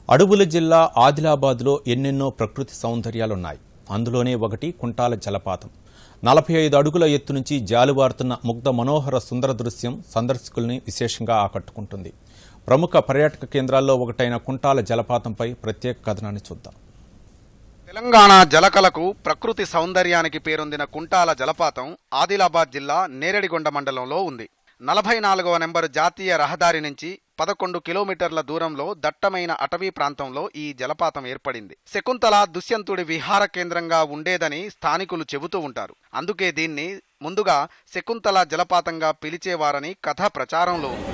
అడవుల జిల్లా ఆదిలాబాద్లో ఎన్నెన్నో ప్రకృతి సౌందర్యాలున్నాయి అందులోనే ఒకటి కుంటాల జలపాతం నలభై ఐదు అడుగుల ఎత్తు నుంచి జాలువారుతున్న ముగ్ధ మనోహర సుందర దృశ్యం సందర్శకుల్ని విశేషంగా ఆకట్టుకుంటుంది ప్రముఖ పర్యాటక కేంద్రాల్లో ఒకటైన కుంటాల జలపాతంపై ప్రత్యేక కథనాన్ని చూద్దాం తెలంగాణ జలకలకు ప్రకృతి సౌందర్యానికి పేరొందిన కుంటాల జలపాతం ఆదిలాబాద్ జిల్లా నేరేడిగొండ మండలంలో ఉంది నలభై నాలుగవ నెంబరు జాతీయ రహదారి నుంచి పదకొండు కిలోమీటర్ల దూరంలో దట్టమైన అటవీ ప్రాంతంలో ఈ జలపాతం ఏర్పడింది శకుంతల దుష్యంతుడి విహార కేంద్రంగా ఉండేదని స్థానికులు చెబుతూ ఉంటారు అందుకే దీన్ని ముందుగా శకుంతల జలపాతంగా పిలిచేవారని కథ ప్రచారంలో ఉంది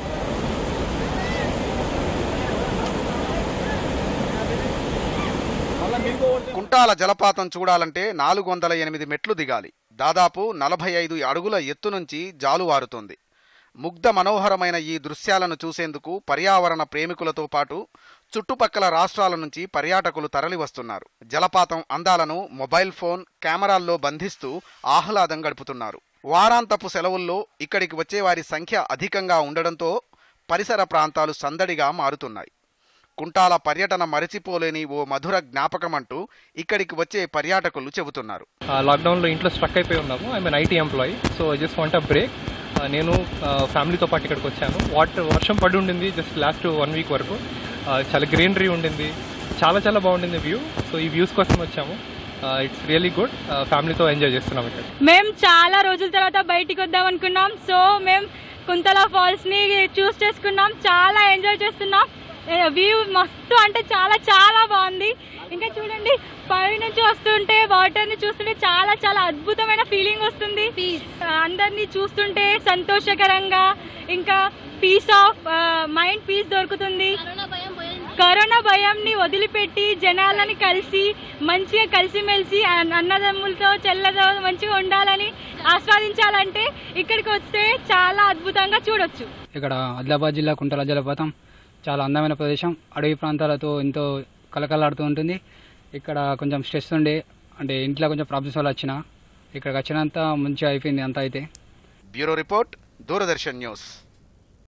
కుంటాల జలపాతం చూడాలంటే నాలుగు వందల ఎనిమిది మెట్లు దిగాలి దాదాపు నలభై ఐదు అడుగుల ఎత్తు నుంచి జాలువారుతుంది ముగ్ధ మనోహరమైన ఈ దృశ్యాలను చూసేందుకు పర్యావరణ ప్రేమికులతో పాటు చుట్టుపక్కల రాష్ట్రాల నుంచి పర్యాటకులు తరలివస్తున్నారు జలపాతం అందాలను మొబైల్ ఫోన్ కెమెరాల్లో బంధిస్తూ ఆహ్లాదం గడుపుతున్నారు వారాంతపు సెలవుల్లో ఇక్కడికి వచ్చే వారి సంఖ్య అధికంగా ఉండడంతో పరిసర ప్రాంతాలు సందడిగా మారుతున్నాయి కుంటాల పర్యటన మరచిపోలేని ఓ మధుర జ్ఞాపకమంటూ ఇక్కడికి వచ్చే పర్యాటకులు చెబుతున్నారు ఆ, లాక్డౌన్లో ఇంట్లో స్ట్రక్ అయిపోయి ఉన్నాము I mean IT employee so just want a break నేను ఆ, ఫ్యామిలీతో పాటు ఇక్కడికి వచ్చాను వాటర్ వర్షం పడి ఉండింది జస్ట్ లాస్ట్ వన్ వీక్ వరకు ఆ, చాలా గ్రీనరీ ఉండింది చాలా చాలా బాగుండింది వ్యూ సో ఈ వ్యూస్ కోసం వచ్చాము ఇట్స్ రియలీ గుడ్ ఫ్యామిలీతో ఎంజాయ్ చేస్తున్నాం ఇక్కడ మేము చాలా రోజుల తర్వాత బయటికి వద్దాం అనుకున్నాం సో మేము కుంతల ఫాల్స్ ని చూస్ చేసుకున్నాం చాలా ఎంజాయ్ చేస్తున్నాం వ్యూ మస్తు అంటే చాలా చాలా బాగుంది ఇంకా చూడండి పై నుంచి వస్తుంటే వాటర్ ని చూస్తుంటే చాలా చాలా అద్భుతమైన ఫీలింగ్ వస్తుంది అందరినీ చూస్తుంటే సంతోషకరంగా ఇంకా పీస్ ఆఫ్ మైండ్ పీస్ దొరుకుతుంది కరోనా భయంని వదిలిపెట్టి జనాలని కలిసి మంచిగా కలిసిమెలిసి అన్న- అన్నదమ్ములతో చెల్లెతో మంచిగా ఉండాలని ఆస్వాదించాలంటే ఇక్కడికి వస్తే చాలా అద్భుతంగా చూడొచ్చు ఇక్కడ ఆదిలాబాద్ జిల్లా కుంటల జలపాతం చాలా అందమైన ప్రదేశం అడవి ప్రాంతాలతో ఎంతో కలకలాడుతూ ఉంటుంది ఇక్కడ కొంచెం స్ట్రెస్ ఉండే అంటే ఇంట్లో కొంచెం ప్రాబ్లమ్స్ వల్ల వచ్చిన ఇక్కడికి వచ్చినంత మంచిగా అయిపోయింది అంతా అయితే బ్యూరో రిపోర్ట్ దూరదర్శన్ న్యూస్